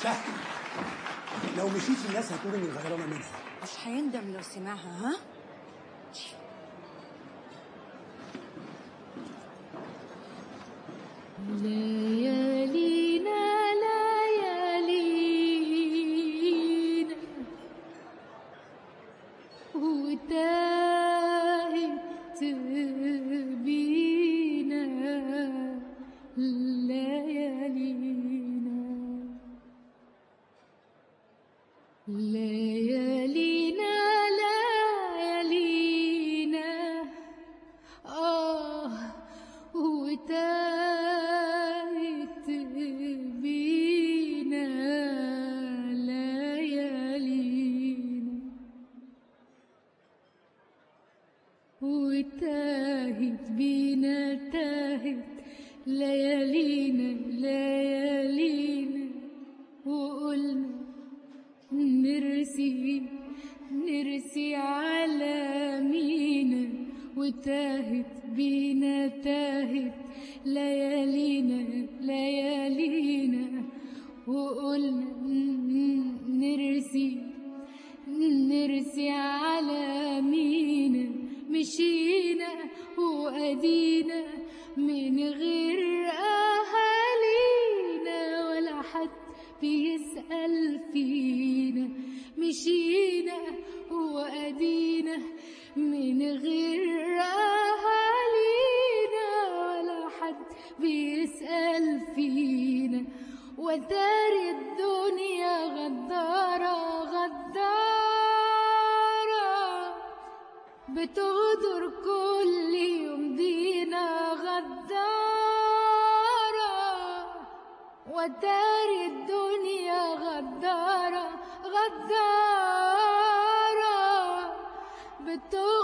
سهل لو مشيت الناس هتقول اني غيرانه منها مش هيندم لو سمعها ها ليالينا ليالينا وتاهت بينا ليالينا ليالينا ليالينا آه وتاهت بينا ليالينا وتاهت بينا تاهت ليالينا ليالينا وقلنا نرسي نرسي على مينا وتاهت بينا تاهت ليالينا ليالينا وقلنا نرسي نرسي على مينا مشينا وأدينا من غير أهالينا ولا حد بيسأل فينا مشينا وأدينا من غير أهالينا ولا حد بيسأل فينا وتاري الدنيا غدارة غدارة بتغدر كل يوم دينا غدارة وتاري الدنيا غدارة غدارة بتغدر